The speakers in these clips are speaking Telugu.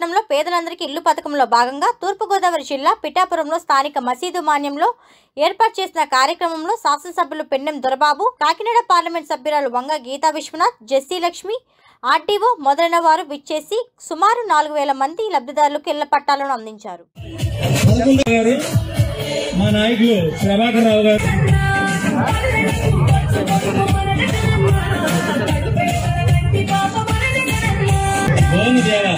కార్యక్రమంలో పేదలందరికీ ఇల్లు పథకంలో భాగంగా తూర్పుగోదావరి జిల్లా పిఠాపురంలో స్థానిక మసీదు మాన్యంలో ఏర్పాటు చేసిన కార్యక్రమంలో శాసనసభ్యులు పెన్నెం దొరబాబు కాకినాడ పార్లమెంట్ సభ్యురాలు వంగ గీతా విశ్వనాథ్ జెస్సీ లక్ష్మి ఆర్టీఓ మొదలైన వారు విచ్చేసి సుమారు నాలుగు వేల మంది లబ్ధిదారులకు ఇళ్ల పట్టాలను అందించారు గారు మా నాయకులు ప్రభాకర్ రావు గారు బాగుంది దేవా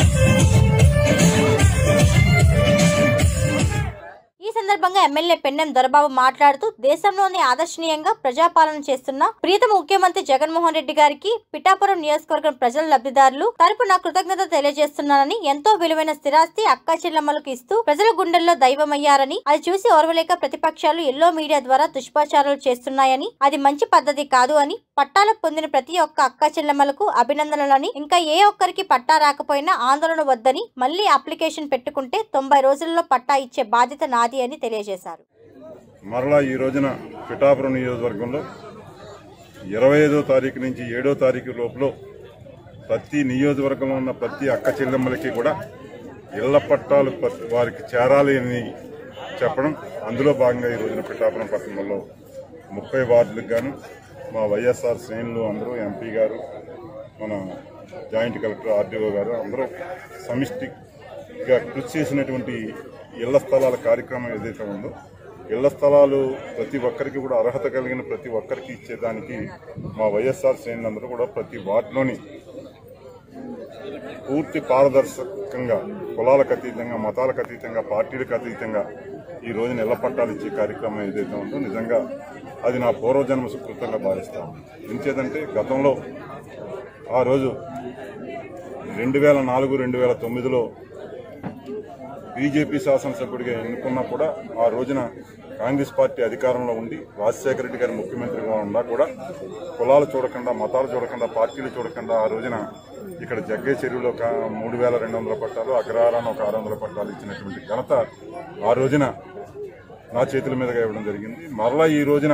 ఈ సందర్భంగా ఎమ్మెల్యే పెన్నెం దొరబాబు మాట్లాడుతూ దేశంలోనే ఆదర్శనీయంగా ప్రజాపాలన చేస్తున్న ప్రీతమ ముఖ్యమంత్రి జగన్మోహన్ రెడ్డి గారికి పిఠాపురం నియోజకవర్గం ప్రజల లబ్ధిదారులు తరపున కృతజ్ఞత తెలియజేస్తున్నానని ఎంతో విలువైన స్థిరాస్తి అక్క చెల్లెమ్మలకు ఇస్తూ ప్రజల గుండెల్లో దైవమయ్యారని అది చూసి ఓర్వలేక ప్రతిపక్షాలు ఎల్లో మీడియా ద్వారా దుష్ప్రచారాలు చేస్తున్నాయని అది మంచి పద్ధతి కాదు అని పట్టాలు పొందిన ప్రతి ఒక్క అక్క చెల్లెమ్మలకు అభినందనలని ఇంకా ఏ ఒక్కరికి పట్టా రాకపోయినా ఆందోళన వద్దని మళ్ళీ అప్లికేషన్ పెట్టుకుంటే తొంభై రోజుల్లో పట్టా ఇచ్చే బాధ్యత నాది అని తెలియజేశారు మరలా ఈ రోజున పిఠాపురం నియోజకవర్గంలో ఇరవై ఐదో తారీఖు నుంచి ఏడో తారీఖు లోపల ప్రతి నియోజకవర్గంలో ఉన్న ప్రతి అక్క చెల్లెమ్మలకి కూడా ఇళ్ల పట్టాలు ప్రతి- వారికి చేరాలి అని చెప్పడం అందులో భాగంగా ఈ రోజున పిఠాపురం పట్టణంలో ముప్పై వార్డులకు గాను మా వైఎస్ఆర్ శ్రేణులు అందరూ ఎంపీ గారు మన జాయింట్ కలెక్టర్ ఆర్డీఓ గారు అందరూ సమిష్టిగా కృషి చేసినటువంటి ఇళ్ల స్థలాల కార్యక్రమం ఏదైతే ఉందో ఇళ్ల స్థలాలు ప్రతి ఒక్కరికి కూడా అర్హత కలిగిన ప్రతి ఒక్కరికి ఇచ్చేదానికి మా వైఎస్ఆర్ శ్రేణులందరూ కూడా ప్రతి వార్డులోని పూర్తి పారదర్శకంగా కులాలకు అతీతంగా మతాలకు అతీతంగా పార్టీలకు అతీతంగా ఈ రోజున ఇళ్ల పట్టాలు ఇచ్చే కార్యక్రమం ఏదైతే ఉందో నిజంగా అది నా పూర్వజన్మ సుకృతంగా భావిస్తాను ఎంచేదంటే గతంలో ఆ రోజు రెండు వేల నాలుగు రెండు వేల తొమ్మిదిలో బీజేపీ శాసనసభ్యుడిగా ఎన్నుకున్నా కూడా ఆ రోజున కాంగ్రెస్ పార్టీ అధికారంలో ఉండి రాజశేఖర రెడ్డి గారి ముఖ్యమంత్రిగా ఉన్నా కూడా కులాలు చూడకుండా మతాలు చూడకుండా పార్టీలు చూడకుండా ఆ రోజున ఇక్కడ జగ్గే చెరువులో ఒక మూడు వేల రెండు వందల పట్టాలు అగ్రహారాన్ని ఒక ఆరు వందల పట్టాలు ఇచ్చినటువంటి ఘనత ఆ రోజున నా చేతుల మీదుగా ఇవ్వడం జరిగింది మరలా ఈ రోజున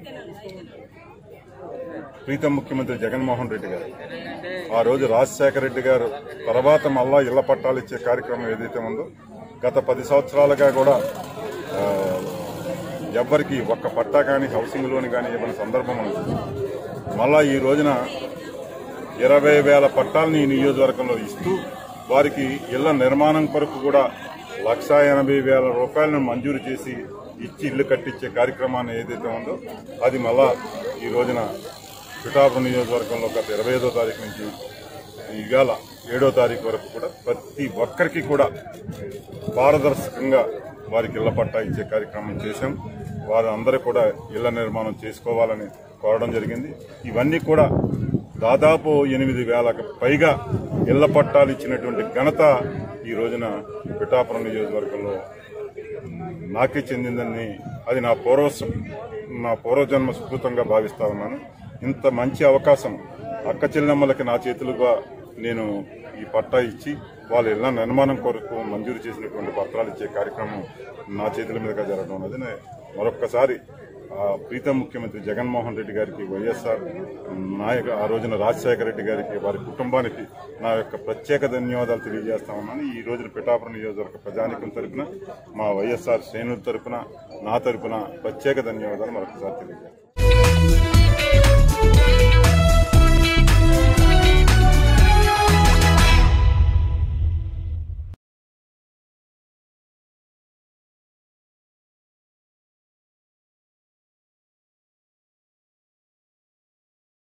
ప్రీతం ముఖ్యమంత్రి జగన్మోహన్ రెడ్డి గారు ఆ రోజు రాజశేఖర రెడ్డి గారు తర్వాత మళ్ళా ఇళ్ల పట్టాలు ఇచ్చే కార్యక్రమం ఏదైతే ఉందో గత పది సంవత్సరాలుగా కూడా ఆ, ఎవ్వరికి ఒక్క పట్టా కానీ హౌసింగ్ లోన్ కానీ ఇవ్వని సందర్భం ఉంది మళ్ళా ఈ రోజున ఇరవై వేల పట్టాలని ఈ నియోజకవర్గంలో ఇస్తూ వారికి ఇళ్ల నిర్మాణం కొరకు కూడా లక్షా ఎనభై వేల రూపాయలను మంజూరు చేసి ఇచ్చి ఇల్లు కట్టించే కార్యక్రమాన్ని ఏదైతే ఉందో అది మళ్ళా ఈ రోజున పిఠాపురం నియోజకవర్గంలో గత ఇరవై ఐదో తారీఖు నుంచి ఇవాళ ఏడో తారీఖు వరకు కూడా ప్రతి ఒక్కరికి కూడా పారదర్శకంగా వారికి ఇళ్ల పట్టా ఇచ్చే కార్యక్రమం చేశాం వారు అందరూ కూడా ఇళ్ల నిర్మాణం చేసుకోవాలని కోరడం జరిగింది ఇవన్నీ కూడా దాదాపు ఎనిమిది వేలకు పైగా ఇళ్ల పట్టాలు ఇచ్చినటువంటి ఘనత ఈ రోజున పిఠాపురం నియోజకవర్గంలో నాకే చెందిందని అది నా పూర్వ నా పూర్వజన్మ సుకృతంగా భావిస్తా ఉన్నాను ఇంత మంచి అవకాశం అక్క చెల్లెమ్మలకి నా చేతులుగా నేను ఈ పట్టా ఇచ్చి వాళ్ళ ఇళ్ల నిర్మాణం కొరకు మంజూరు చేసినటువంటి పత్రాలు ఇచ్చే కార్యక్రమం నా చేతుల మీదుగా జరగడం అనేది నే- మరొక్కసారి ఆ ప్రీతం ముఖ్యమంత్రి జగన్మోహన్ రెడ్డి గారికి వైఎస్ఆర్ నాయక ఆ రోజున రాజశేఖర రెడ్డి గారికి వారి కుటుంబానికి నా యొక్క ప్రత్యేక ధన్యవాదాలు తెలియజేస్తా ఉన్నాను ఈ రోజున పిఠాపురం నియోజకవర్గ ప్రజానికం తరపున మా వైఎస్ఆర్ శ్రేణుల తరపున నా తరపున ప్రత్యేక ధన్యవాదాలు మరొకసారి తెలియజేస్తాను